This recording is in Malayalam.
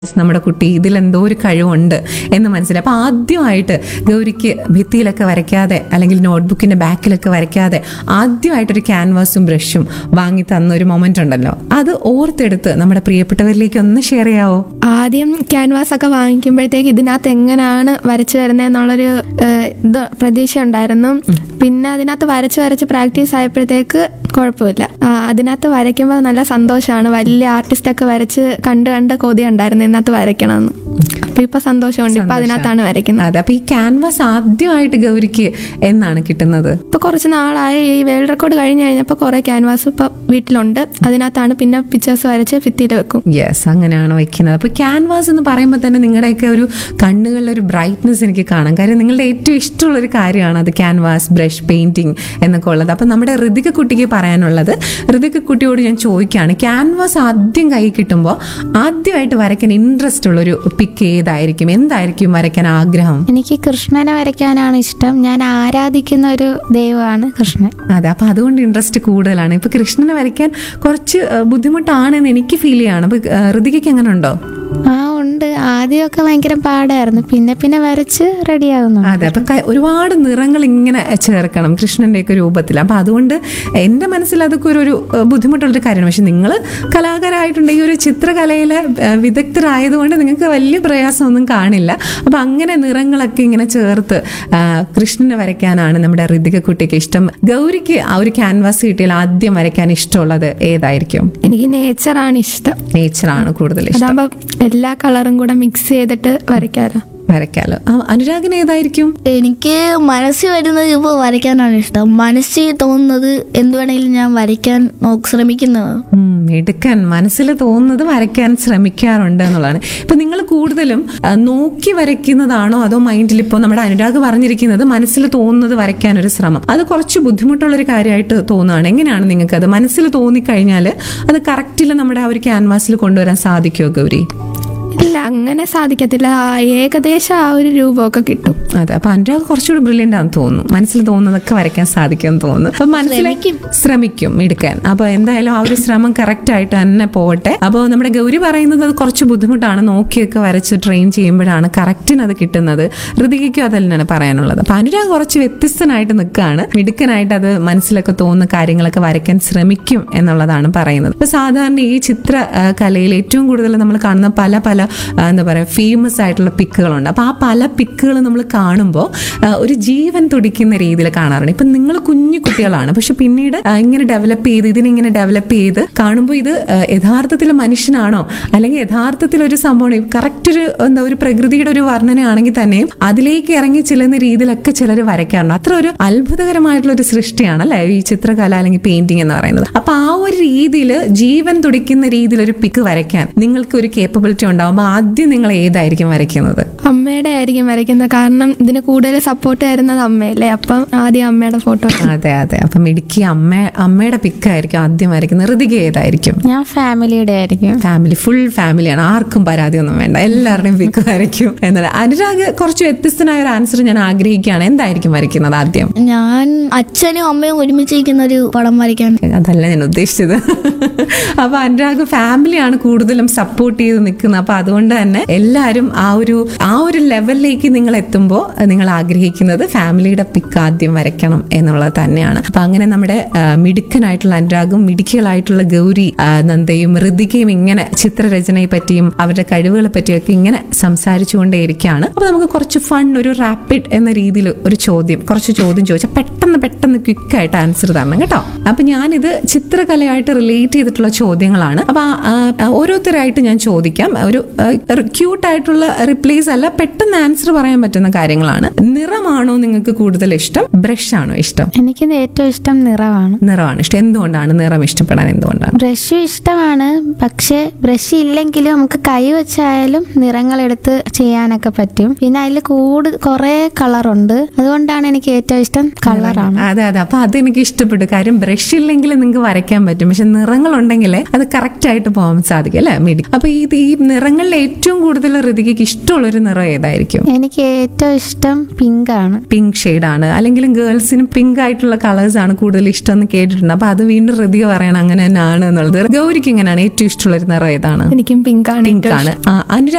നമ്മുടെ കുട്ടി ഇതിലെന്തോ ഒരു കഴിവുണ്ട് എന്ന് മനസ്സിലായി അപ്പൊ ആദ്യമായിട്ട് ഗൗരിക്ക് ഭിത്തിയിലൊക്കെ വരയ്ക്കാതെ അല്ലെങ്കിൽ നോട്ട്ബുക്കിന്റെ ബാക്കിലൊക്കെ വരയ്ക്കാതെ ആദ്യമായിട്ടൊരു ക്യാൻവാസും ബ്രഷും വാങ്ങി തന്ന ഒരു മൊമെന്റ് ഉണ്ടല്ലോ അത് ഓർത്തെടുത്ത് നമ്മുടെ പ്രിയപ്പെട്ടവരിലേക്ക് ഒന്ന് ഷെയർ ചെയ്യാവോ ആദ്യം ക്യാൻവാസ് ഒക്കെ വാങ്ങിക്കുമ്പോഴത്തേക്ക് ഇതിനകത്ത് എങ്ങനെയാണ് വരച്ചു വരുന്നത് എന്നുള്ളൊരു ഏഹ്, ഇത് പ്രതീക്ഷ ഉണ്ടായിരുന്നു പിന്നെ അതിനകത്ത് വരച്ച് വരച്ച് പ്രാക്ടീസ് ആയപ്പോഴത്തേക്ക് കുഴപ്പമില്ല ആ, അതിനകത്ത് വരയ്ക്കുമ്പോൾ നല്ല സന്തോഷമാണ് വലിയ ആർട്ടിസ്റ്റ് ഒക്കെ വരച്ച് കണ്ട് കണ്ട് കൊതി ഉണ്ടായിരുന്നു ഇതിനകത്ത് വരയ്ക്കണമെന്ന് അപ്പൊ ഇപ്പൊ സന്തോഷമുണ്ട് ഇപ്പൊ അതിനകത്താണ് വരയ്ക്കുന്നത് അതെ അപ്പൊ ഈ ക്യാൻവാസ് ആദ്യമായിട്ട് ഗൗരിക്ക് എന്നാണ് കിട്ടുന്നത് ഇപ്പൊ കുറച്ച് നാളായി ഈ വേൾഡ് റെക്കോർഡ് കഴിഞ്ഞ് കഴിഞ്ഞപ്പോൾ കുറെ ക്യാൻവാസ് ഇപ്പൊ വീട്ടിലുണ്ട് അതിനകത്താണ് പിന്നെ പിക്ചേഴ്സ് വരച്ച് ഭിത്തിയിൽ വെക്കും യെസ് അങ്ങനെയാണ് വെക്കുന്നത് അപ്പൊ ക്യാൻവാസ് എന്ന് പറയുമ്പോൾ തന്നെ നിങ്ങളുടെയൊക്കെ ഒരു കണ്ണുകളിൽ ഒരു ബ്രൈറ്റ്നസ് എനിക്ക് കാണാം കാര്യം നിങ്ങളുടെ ഏറ്റവും ഇഷ്ടമുള്ള ഒരു കാര്യമാണ് അത് ക്യാൻവാസ് ബ്രഷ് പെയിന്റിങ് എന്നൊക്കെ ഉള്ളത് അപ്പൊ നമ്മുടെ ഋതിക കുട്ടിക്ക് പറയാനുള്ളത് ഋതിക കുട്ടിയോട് ഞാൻ ചോദിക്കുകയാണ് ക്യാൻവാസ് ആദ്യം കൈ കിട്ടുമ്പോൾ ആദ്യമായിട്ട് വരയ്ക്കാൻ ഇൻട്രസ്റ്റ് ഉള്ള ഒരു പിക്ക് ഏതായിരിക്കും എന്തായിരിക്കും വരയ്ക്കാൻ ആഗ്രഹം എനിക്ക് കൃഷ്ണനെ വരയ്ക്കാനാണ് ഇഷ്ടം ഞാൻ ആരാധിക്കുന്ന ഒരു ദൈവമാണ് കൃഷ്ണൻ അതെ അപ്പൊ അതുകൊണ്ട് ഇൻട്രസ്റ്റ് കൂടുതലാണ് ഇപ്പൊ കൃഷ്ണനെ വരയ്ക്കാൻ കുറച്ച് ഏഹ്, ബുദ്ധിമുട്ടാണെന്ന് എനിക്ക് ഫീൽ ചെയ്യാണ് അപ്പൊ ഏഹ്, ഋതികയ്ക്ക് എങ്ങനെ ഉണ്ടോ ആ ഉണ്ട് ആദ്യമൊക്കെ ഭയങ്കര പാടായിരുന്നു പിന്നെ പിന്നെ വരച്ച് റെഡിയാകുന്നു അതെ അപ്പൊ ക- ഒരുപാട് നിറങ്ങൾ ഇങ്ങനെ ചേർക്കണം കൃഷ്ണന്റെ ഒക്കെ രൂപത്തിൽ അപ്പൊ അതുകൊണ്ട് എന്റെ മനസ്സിൽ അതൊക്കെ ഒരു ഒരു ഏഹ്, ബുദ്ധിമുട്ടുള്ളൊരു കാര്യമാണ് പക്ഷെ നിങ്ങൾ കലാകാരായിട്ടുണ്ട് ഈ ഒരു ചിത്രകലയിലെ ഏഹ്, വിദഗ്ധരായതുകൊണ്ട് നിങ്ങൾക്ക് വലിയ പ്രയാസമൊന്നും കാണില്ല അപ്പൊ അങ്ങനെ നിറങ്ങളൊക്കെ ഇങ്ങനെ ചേർത്ത് ആ, കൃഷ്ണനെ വരയ്ക്കാനാണ് നമ്മുടെ ഋതിക കുട്ടിക്ക് ഇഷ്ടം ഗൗരിക്ക് ആ ഒരു ക്യാൻവാസ് കിട്ടിയാൽ ആദ്യം വരയ്ക്കാൻ ഇഷ്ടമുള്ളത് ഏതായിരിക്കും എനിക്ക് നേച്ചറാണ് ഇഷ്ടം നേച്ചറാണ് കൂടുതൽ ഇഷ്ടം അതാകുമ്പോ എല്ലാ കളറും കൂടെ മിക്സ് ചെയ്തിട്ട് വരയ്ക്കാലോ വരയ്ക്കാലോ ആ, അനുരാഗിന് ഏതായിരിക്കും എനിക്ക് മനസ്സിൽ വരുന്നത് ഇപ്പോൾ വരയ്ക്കാനാണ് ഇഷ്ടം മനസ്സിൽ തോന്നുന്നത് എന്ത് വേണമെങ്കിലും ഞാൻ വരയ്ക്കാൻ നോക്ക് ശ്രമിക്കുന്നതാണ് ഉം, എടുക്കാൻ മനസ്സിൽ തോന്നുന്നത് വരയ്ക്കാൻ ശ്രമിക്കാറുണ്ട് എന്നുള്ളതാണ് ഇപ്പൊ നിങ്ങൾ കൂടുതലും ആ, നോക്കി വരയ്ക്കുന്നതാണോ അതോ മൈൻഡിൽ ഇപ്പോൾ നമ്മുടെ അനുരാഗ് പറഞ്ഞിരിക്കുന്നത് മനസ്സിൽ തോന്നുന്നത് വരയ്ക്കാൻ ഒരു ശ്രമം അത് കുറച്ച് ബുദ്ധിമുട്ടുള്ള ഒരു കാര്യമായിട്ട് തോന്നുകയാണ് എങ്ങനെയാണ് നിങ്ങൾക്ക് അത് മനസ്സിൽ തോന്നിക്കഴിഞ്ഞാൽ അത് കറക്റ്റിൽ നമ്മുടെ ആ ഒരു ക്യാൻവാസിൽ കൊണ്ടുവരാൻ സാധിക്കുമോ ഗൗരി ഇല്ല അങ്ങനെ സാധിക്കത്തില്ല ആ ഏകദേശം ആ ഒരു രൂപമൊക്കെ കിട്ടും അതെ അപ്പൊ അനുരാഗ് കുറച്ചുകൂടി ബ്രില്യൻ്റ് ആണെന്ന് തോന്നുന്നു മനസ്സിൽ തോന്നുന്നതൊക്കെ വരയ്ക്കാൻ സാധിക്കുമെന്ന് തോന്നുന്നു അപ്പൊ മനസ്സിൽ ശ്രമിക്കും എടുക്കാൻ അപ്പൊ എന്തായാലും ആ ഒരു ശ്രമം കറക്റ്റ് ആയിട്ട് തന്നെ പോവട്ടെ അപ്പോൾ നമ്മുടെ ഗൗരി പറയുന്നത് അത് കുറച്ച് ബുദ്ധിമുട്ടാണ് നോക്കിയൊക്കെ വരച്ച് ട്രെയിൻ ചെയ്യുമ്പോഴാണ് കറക്റ്റിന് അത് കിട്ടുന്നത് ഋതികയ്ക്കും അത് തന്നെയാണ് പറയാനുള്ളത് അപ്പൊ അനുരാഗ് കുറച്ച് വ്യത്യസ്തനായിട്ട് നിൽക്കുകയാണ് മിടുക്കനായിട്ട് അത് മനസ്സിലൊക്കെ തോന്നുന്ന കാര്യങ്ങളൊക്കെ വരയ്ക്കാൻ ശ്രമിക്കും എന്നുള്ളതാണ് പറയുന്നത് ഇപ്പൊ സാധാരണ ഈ ചിത്ര ആ, കലയിൽ ഏറ്റവും കൂടുതൽ നമ്മൾ കാണുന്ന പല പല ആ, എന്താ പറയുക ഫേമസ് ആയിട്ടുള്ള പിക്കുകളുണ്ട് അപ്പൊ ആ പല പിക്കുകൾ നമ്മൾ കാണുമ്പോൾ ഒരു ജീവൻ തുടിക്കുന്ന രീതിയിൽ കാണാറുണ്ട് ഇപ്പൊ നിങ്ങൾ കുഞ്ഞു കുട്ടികളാണ് പക്ഷെ പിന്നീട് ആ, ഇങ്ങനെ ഡെവലപ്പ് ചെയ്ത് ഇതിനിങ്ങനെ ഡെവലപ്പ് ചെയ്ത് കാണുമ്പോൾ ഇത് ആ, യഥാർത്ഥത്തിൽ മനുഷ്യനാണോ അല്ലെങ്കിൽ യഥാർത്ഥത്തിൽ ഒരു സംഭവമാണ് കറക്റ്റ് ഒരു എന്താ ഒരു പ്രകൃതിയുടെ ഒരു വർണ്ണനയാണെങ്കിൽ തന്നെയും അതിലേക്ക് ഇറങ്ങി ചെല്ലുന്ന രീതിയിലൊക്കെ ചിലർ വരയ്ക്കാറുണ്ട് അത്ര ഒരു അത്ഭുതകരമായിട്ടുള്ള ഒരു സൃഷ്ടിയാണ് അല്ലെ ഈ ചിത്രകല അല്ലെങ്കിൽ പെയിന്റിംഗ് എന്ന് പറയുന്നത് അപ്പൊ ആ ഒരു രീതിയിൽ ജീവൻ തുടിക്കുന്ന രീതിയിൽ ഒരു പിക്ക് വരയ്ക്കാൻ നിങ്ങൾക്ക് ഒരു കേപ്പബിലിറ്റി ഉണ്ടാവുമ്പോൾ ആദ്യം നിങ്ങൾ ഏതായിരിക്കും വരയ്ക്കുന്നത് അമ്മയുടെ ആയിരിക്കും വരയ്ക്കുന്നത് കാരണം ഇതിന് കൂടുതൽ സപ്പോർട്ട് തരുന്നത് അമ്മയല്ലേ അപ്പം ആദ്യം അമ്മയുടെ ഫോട്ടോ അതെ അതെ അപ്പം ഇടുക്കി അമ്മ അമ്മയുടെ പിക്കായിരിക്കും ആദ്യം വരയ്ക്കുന്നത് ഋതിക ഏതായിരിക്കും ഞാൻ ഫാമിലിയുടെ ആയിരിക്കും ഫാമിലി ഫുൾ ഫാമിലിയാണ് ആർക്കും പരാതിയൊന്നും വേണ്ട എല്ലാവരുടെയും പിക്ക് വരയ്ക്കും എന്നാൽ അനുരാഗ് കുറച്ച് വ്യത്യസ്തനായ ഒരു ആൻസർ ഞാൻ ആഗ്രഹിക്കുകയാണ് എന്തായിരിക്കും വരയ്ക്കുന്നത് ആദ്യം ഞാൻ അച്ഛനും അമ്മയും ഒരുമിച്ചിരിക്കുന്ന ഒരു പടം വരയ്ക്കാൻ അതല്ല ഞാൻ ഉദ്ദേശിച്ചത് അപ്പൊ അനുരാഗ് ഫാമിലിയാണ് കൂടുതലും സപ്പോർട്ട് ചെയ്ത് നിൽക്കുന്നത് അപ്പൊ അതുകൊണ്ട് തന്നെ എല്ലാവരും ആ ഒരു ആ ഒരു ലെവലിലേക്ക് നിങ്ങൾ എത്തുമ്പോൾ നിങ്ങൾ ആഗ്രഹിക്കുന്നത് ഫാമിലിയുടെ പിക്ക് ആദ്യം വരയ്ക്കണം എന്നുള്ളത് തന്നെയാണ് അപ്പൊ അങ്ങനെ നമ്മുടെ ആ, മിടുക്കനായിട്ടുള്ള അനുരാഗും മിടുക്കികളായിട്ടുള്ള ഗൗരി ആ, നന്ദയും ഋതികയും ഇങ്ങനെ ചിത്രരചനയെ പറ്റിയും അവരുടെ കഴിവുകളെ പറ്റിയൊക്കെ ഇങ്ങനെ സംസാരിച്ചുകൊണ്ടേയിരിക്കുകയാണ് അപ്പൊ നമുക്ക് കുറച്ച് ഫൺ ഒരു റാപ്പിഡ് എന്ന രീതിയിൽ ഒരു ചോദ്യം കുറച്ച് ചോദ്യം ചോദിച്ചാൽ പെട്ടെന്ന് പെട്ടെന്ന് ക്വിക്കായിട്ട് ആൻസർ തരണം കേട്ടോ അപ്പൊ ഞാനിത് ചിത്രകലയായിട്ട് റിലേറ്റ് ചെയ്തിട്ടുള്ള ചോദ്യങ്ങളാണ് അപ്പൊ ആ, ആ, ഓരോരുത്തരായിട്ട് ഞാൻ ചോദിക്കാം ഒരു ക്യൂട്ട് ആയിട്ടുള്ള റിപ്ലേസ് അല്ല പെട്ടെന്ന് ആൻസർ പറയാൻ പറ്റുന്ന കാര്യങ്ങളാണ് നിറമാണോ നിങ്ങൾക്ക് കൂടുതൽ ഇഷ്ടം ബ്രഷ് ആണോ ഇഷ്ടം എനിക്ക് ഏറ്റവും ഇഷ്ടം നിറമാണ് നിറമാണ് ഇഷ്ടം എന്തുകൊണ്ടാണ് നിറം ഇഷ്ടപ്പെടാൻ എന്തുകൊണ്ടാണ് ബ്രഷ് ഇഷ്ടമാണ് പക്ഷെ ബ്രഷ് ഇല്ലെങ്കിലും നമുക്ക് കൈ വെച്ചായാലും നിറങ്ങളെടുത്ത് ചെയ്യാനൊക്കെ പറ്റും പിന്നെ അതിൽ കൂട് കുറെ കളറുണ്ട് അതുകൊണ്ടാണ് എനിക്ക് ഏറ്റവും ഇഷ്ടം കളറാണ് അതെ അതെ അപ്പൊ അത് എനിക്ക് ഇഷ്ടപ്പെട്ടു കാര്യം ബ്രഷ് ഇല്ലെങ്കിൽ നിങ്ങൾക്ക് വരയ്ക്കാൻ പറ്റും പക്ഷെ നിറങ്ങൾ ഉണ്ടെങ്കിൽ അത് കറക്റ്റ് ആയിട്ട് പോകാൻ സാധിക്കും അല്ലെ മിടി അപ്പൊ ഇത് ഈ നിറങ്ങളിൽ ഏറ്റവും കൂടുതൽ ഋതികയ്ക്ക് ഇഷ്ടമുള്ള ഒരു നിറം ഏതായിരിക്കും എനിക്ക് ഏറ്റവും ഇഷ്ടം പിങ്ക് ആണ് പിങ്ക് ആണ് അല്ലെങ്കിലും ഗേൾസിന് പിങ്ക് ആയിട്ടുള്ള കളേഴ്സ് ആണ് കൂടുതൽ ഇഷ്ടം എന്ന് കേട്ടിട്ടുണ്ട് അപ്പൊ അത് വീണ്ടും ഋതിക പറയണം അങ്ങനെ തന്നെയാണ് എന്നുള്ളത് ഗൗരിക്ക് എങ്ങനെയാണ് ഏറ്റവും ഇഷ്ടമുള്ള ഒരു നിറം ഏതാണ് എനിക്കും പിങ്കാണ് പിങ്ക് ആണ് ആ, അനുരാഗ്